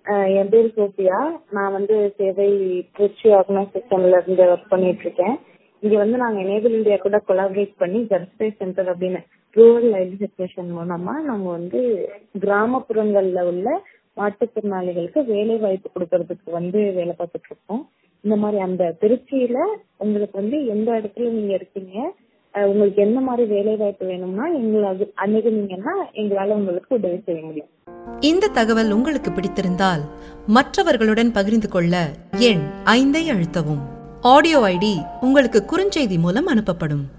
அஹ் என் பேர் சோபியா நான் வந்து சேவை திருச்சி ஆர்கனைசேஷன்ல இருந்து ஒர்க் பண்ணிட்டு இருக்கேன் இங்க வந்து நாங்க எனேபிள் இந்தியா கூட கொலாபரேட் பண்ணி ஜஸ்டே சென்டர் அப்படின்னு ரூரல் ஐடென்டிஃபிகேஷன் மூலமா நாங்க வந்து கிராமப்புறங்கள்ல உள்ள மாற்றுத்திறனாளிகளுக்கு வேலை வாய்ப்பு கொடுக்கறதுக்கு வந்து வேலை பார்த்துட்டு இருக்கோம் இந்த மாதிரி அந்த திருச்சியில உங்களுக்கு வந்து எந்த இடத்துல நீங்க இருக்கீங்க அஹ் உங்களுக்கு எந்த மாதிரி வேலை வாய்ப்பு வேணும்னா எங்களை அது- அணுகுனீங்கன்னா எங்களால உங்களுக்கு உதவி செய்ய முடியும் இந்த தகவல் உங்களுக்கு பிடித்திருந்தால் மற்றவர்களுடன் பகிர்ந்து கொள்ள எண் ஐந்தை அழுத்தவும் ஆடியோ ஐடி உங்களுக்கு குறுஞ்செய்தி மூலம் அனுப்பப்படும்